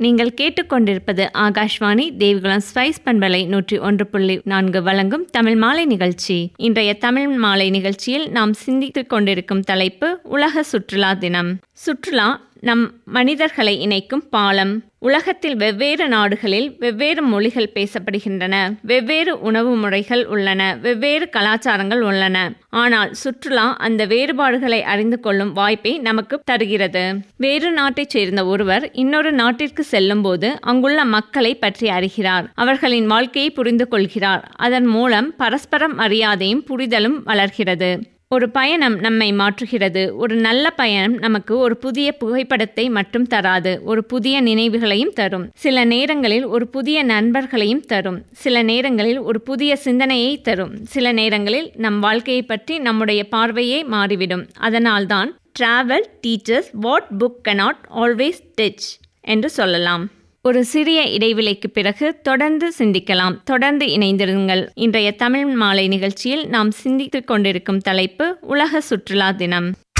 நீங்கள் கேட்டுக்கொண்டிருப்பது ஆகாஷ்வாணி தேவிகுலம் ஸ்பைஸ் பண்பலை நூற்றி ஒன்று புள்ளி நான்கு வழங்கும் தமிழ் மாலை நிகழ்ச்சி இன்றைய தமிழ் மாலை நிகழ்ச்சியில் நாம் சிந்தித்துக் கொண்டிருக்கும் தலைப்பு உலக சுற்றுலா தினம் சுற்றுலா நம் மனிதர்களை இணைக்கும் பாலம் உலகத்தில் வெவ்வேறு நாடுகளில் வெவ்வேறு மொழிகள் பேசப்படுகின்றன வெவ்வேறு உணவு முறைகள் உள்ளன வெவ்வேறு கலாச்சாரங்கள் உள்ளன ஆனால் சுற்றுலா அந்த வேறுபாடுகளை அறிந்து கொள்ளும் வாய்ப்பை நமக்கு தருகிறது வேறு நாட்டைச் சேர்ந்த ஒருவர் இன்னொரு நாட்டிற்கு செல்லும் போது அங்குள்ள மக்களை பற்றி அறிகிறார் அவர்களின் வாழ்க்கையை புரிந்து கொள்கிறார் அதன் மூலம் பரஸ்பரம் மரியாதையும் புரிதலும் வளர்கிறது ஒரு பயணம் நம்மை மாற்றுகிறது ஒரு நல்ல பயணம் நமக்கு ஒரு புதிய புகைப்படத்தை மட்டும் தராது ஒரு புதிய நினைவுகளையும் தரும் சில நேரங்களில் ஒரு புதிய நண்பர்களையும் தரும் சில நேரங்களில் ஒரு புதிய சிந்தனையை தரும் சில நேரங்களில் நம் வாழ்க்கையை பற்றி நம்முடைய பார்வையே மாறிவிடும் அதனால்தான் travel teachers what book can't always touch என்று சொல்லலாம் ஒரு சிறிய இடைவெளிக்கு பிறகு தொடர்ந்து சிந்திக்கலாம் தொடர்ந்து இணைந்திருங்கள் இன்றைய தமிழ் மாலை நிகழ்ச்சியில் நாம் சிந்தித்துக் கொண்டிருக்கும் தலைப்பு உலக சுற்றுலா தினம்